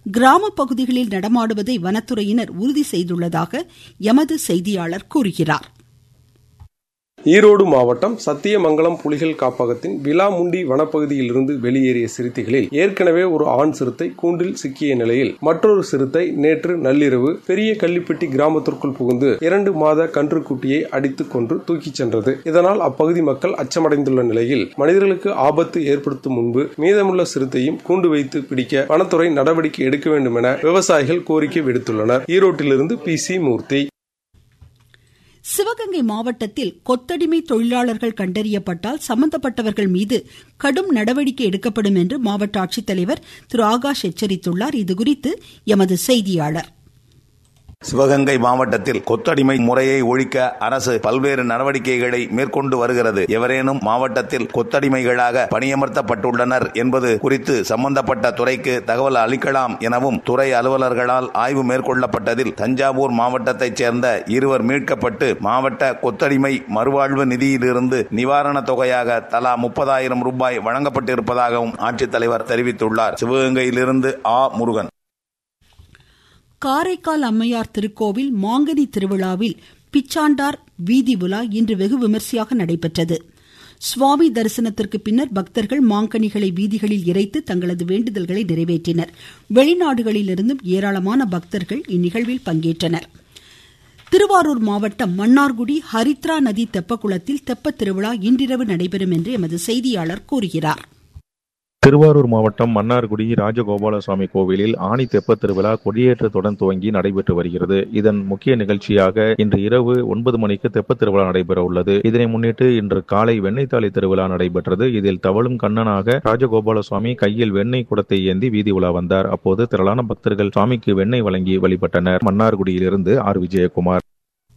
கிராம பகுதிகளில் நடமாடுவதை வனத்துறையினர் உறுதி செய்துள்ளதாக எமது செய்தியாளர் கூறுகிறார் ஈரோடு மாவட்டம் சத்தியமங்கலம் புலிகள் காப்பகத்தின் விலாமுண்டி வனப்பகுதியில் இருந்து வெளியேறிய சிறுத்தைகளில் ஏற்கனவே ஒரு ஆண் சிறுத்தை கூண்டில் சிக்கிய நிலையில் மற்றொரு சிறுத்தை நேற்று நள்ளிரவு பெரிய கள்ளிப்பட்டி கிராமத்திற்குள் புகுந்து இரண்டு மாத கன்றுக்குட்டியை அடித்துக் கொன்று தூக்கிச் சென்றது இதனால் அப்பகுதி மக்கள் அச்சமடைந்துள்ள நிலையில் மனிதர்களுக்கு ஆபத்து ஏற்படுத்தும் முன்பு மீதமுள்ள சிறுத்தையும் கூண்டு வைத்து பிடிக்க வனத்துறை நடவடிக்கை எடுக்க வேண்டும் என விவசாயிகள் கோரிக்கை விடுத்துள்ளனர் ஈரோட்டிலிருந்து பி சி மூர்த்தி சிவகங்கை மாவட்டத்தில் கொத்தடிமை தொழிலாளர்கள் கண்டறியப்பட்டால் சம்பந்தப்பட்டவர்கள் மீது கடும் நடவடிக்கை எடுக்கப்படும் என்று மாவட்ட ஆட்சித்தலைவர் திரு ஆகாஷ் எச்சரித்துள்ளார் இதுகுறித்து எமது செய்தியாளர் சிவகங்கை மாவட்டத்தில் கொத்தடிமை முறையை ஒழிக்க அரசு பல்வேறு நடவடிக்கைகளை மேற்கொண்டு வருகிறது எவரேனும் மாவட்டத்தில் கொத்தடிமைகளாக பணியமர்த்தப்பட்டுள்ளனர் என்பது குறித்து சம்பந்தப்பட்ட துறைக்கு தகவல் அளிக்கலாம் எனவும் துறை அலுவலர்களால் ஆய்வு மேற்கொள்ளப்பட்டதில் தஞ்சாவூர் மாவட்டத்தைச் சேர்ந்த இருவர் மீட்கப்பட்டு மாவட்ட கொத்தடிமை மறுவாழ்வு நிதியிலிருந்து நிவாரணத் தொகையாக தலா முப்பதாயிரம் ரூபாய் வழங்கப்பட்டிருப்பதாகவும் ஆட்சித்தலைவர் தெரிவித்துள்ளார் சிவகங்கையிலிருந்து ஆ முருகன் காரைக்கால் அம்மையார் திருக்கோவில் மாங்கனி திருவிழாவில் பிச்சாண்டார் வீதி உலா இன்று வெகு விமர்சையாக நடைபெற்றது சுவாமி தரிசனத்திற்கு பின்னர் பக்தர்கள் மாங்கனிகளை வீதிகளில் இறைத்து தங்களது வேண்டுதல்களை நிறைவேற்றினர் வெளிநாடுகளிலிருந்தும் ஏராளமான பக்தர்கள் இந்நிகழ்வில் பங்கேற்றனர் திருவாரூர் மாவட்டம் மன்னார்குடி ஹரித்ரா நதி தெப்பக்குளத்தில் தெப்ப திருவிழா இன்றிரவு நடைபெறும் என்று எமது செய்தியாளர் கூறுகிறார் திருவாரூர் மாவட்டம் மன்னார்குடி ராஜகோபாலசுவாமி கோவிலில் ஆணி தெப்ப திருவிழா கொடியேற்றத்துடன் துவங்கி நடைபெற்று வருகிறது இதன் முக்கிய நிகழ்ச்சியாக இன்று இரவு ஒன்பது மணிக்கு தெப்ப திருவிழா நடைபெற உள்ளது இதனை முன்னிட்டு இன்று காலை வெண்ணெய் தாலி திருவிழா நடைபெற்றது இதில் தவழும் கண்ணனாக ராஜகோபாலசுவாமி கையில் வெண்ணெய் குடத்தை ஏந்தி வீதி உலா வந்தார் அப்போது திரளான பக்தர்கள் சுவாமிக்கு வெண்ணெய் வழங்கி வழிபட்டனர் மன்னார்குடியிலிருந்து ஆர் விஜயகுமார்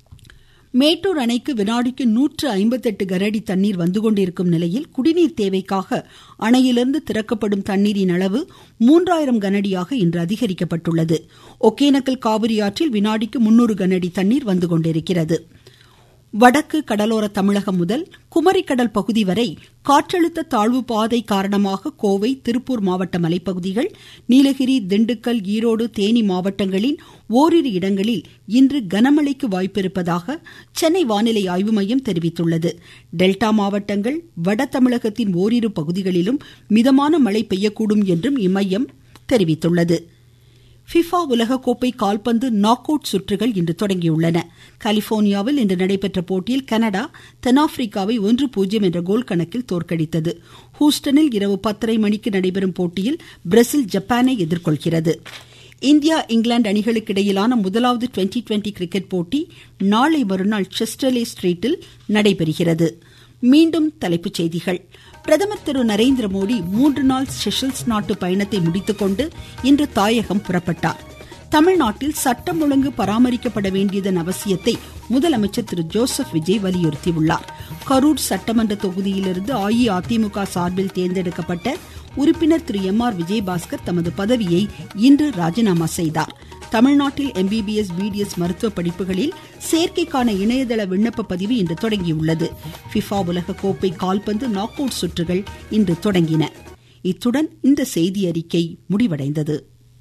மேட்டூர் அணைக்கு வினாடிக்கு நூற்று ஐம்பத்தெட்டு கனஅடி தண்ணீர் வந்து கொண்டிருக்கும் நிலையில் குடிநீர் தேவைக்காக அணையிலிருந்து திறக்கப்படும் தண்ணீரின் அளவு மூன்றாயிரம் கனஅடியாக இன்று அதிகரிக்கப்பட்டுள்ளது ஒகேனக்கல் காவிரி ஆற்றில் வினாடிக்கு முன்னூறு கனஅடி தண்ணீர் வந்து கொண்டிருக்கிறது வடக்கு கடலோர தமிழகம் முதல் குமரிக்கடல் பகுதி வரை காற்றழுத்த தாழ்வு பாதை காரணமாக கோவை திருப்பூர் மாவட்ட மலைப்பகுதிகள் நீலகிரி திண்டுக்கல் ஈரோடு தேனி மாவட்டங்களின் ஓரிரு இடங்களில் இன்று கனமழைக்கு வாய்ப்பிருப்பதாக சென்னை வானிலை ஆய்வு மையம் தெரிவித்துள்ளது டெல்டா மாவட்டங்கள் வட தமிழகத்தின் ஓரிரு பகுதிகளிலும் மிதமான மழை பெய்யக்கூடும் என்றும் இம்மையம் தெரிவித்துள்ளது ஃபிஃபா உலகக்கோப்பை கால்பந்து நாக் அவுட் சுற்றுகள் இன்று தொடங்கியுள்ளன கலிபோர்னியாவில் இன்று நடைபெற்ற போட்டியில் கனடா தென்னாப்பிரிக்காவை ஒன்று பூஜ்ஜியம் என்ற கோல் கணக்கில் தோற்கடித்தது ஹூஸ்டனில் இரவு பத்தரை மணிக்கு நடைபெறும் போட்டியில் பிரேசில் ஜப்பானை எதிர்கொள்கிறது இந்தியா இங்கிலாந்து அணிகளுக்கு இடையிலான முதலாவது டுவெண்டி டுவெண்டி கிரிக்கெட் போட்டி நாளை மறுநாள் செஸ்டர்லே ஸ்ட்ரீட்டில் நடைபெறுகிறது மீண்டும் தலைப்புச் செய்திகள் பிரதமர் திரு நரேந்திர மோடி மூன்று நாள் செஷல்ஸ் நாட்டு பயணத்தை முடித்துக்கொண்டு இன்று தாயகம் புறப்பட்டார் தமிழ்நாட்டில் சட்டம் ஒழுங்கு பராமரிக்கப்பட வேண்டியதன் அவசியத்தை முதலமைச்சர் திரு ஜோசப் விஜய் வலியுறுத்தியுள்ளார் கரூர் சட்டமன்ற தொகுதியிலிருந்து அஇஅதிமுக சார்பில் தேர்ந்தெடுக்கப்பட்ட உறுப்பினர் திரு எம் ஆர் விஜயபாஸ்கர் தமது பதவியை இன்று ராஜினாமா செய்தார் தமிழ்நாட்டில் எம்பிபிஎஸ் பிடிஎஸ் மருத்துவ படிப்புகளில் சேர்க்கைக்கான இணையதள விண்ணப்ப பதிவு இன்று தொடங்கியுள்ளது ஃபிஃபா உலக கோப்பை கால்பந்து நாக் அவுட் சுற்றுகள் இன்று தொடங்கின இத்துடன் இந்த செய்தி அறிக்கை முடிவடைந்தது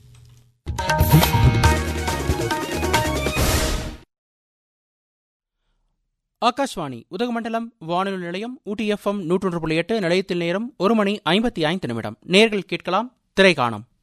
ஆகாஷ்வாணி உதகமண்டலம் வானொலி நிலையம் ஊட்டி எஃப்எம் நூற்றொன்று புள்ளி எட்டு நிலையத்தில் நேரம் ஒரு மணி ஐம்பத்தி ஐந்து நிமிடம் நேர்கள் கேட்கலாம் திரைகாணம்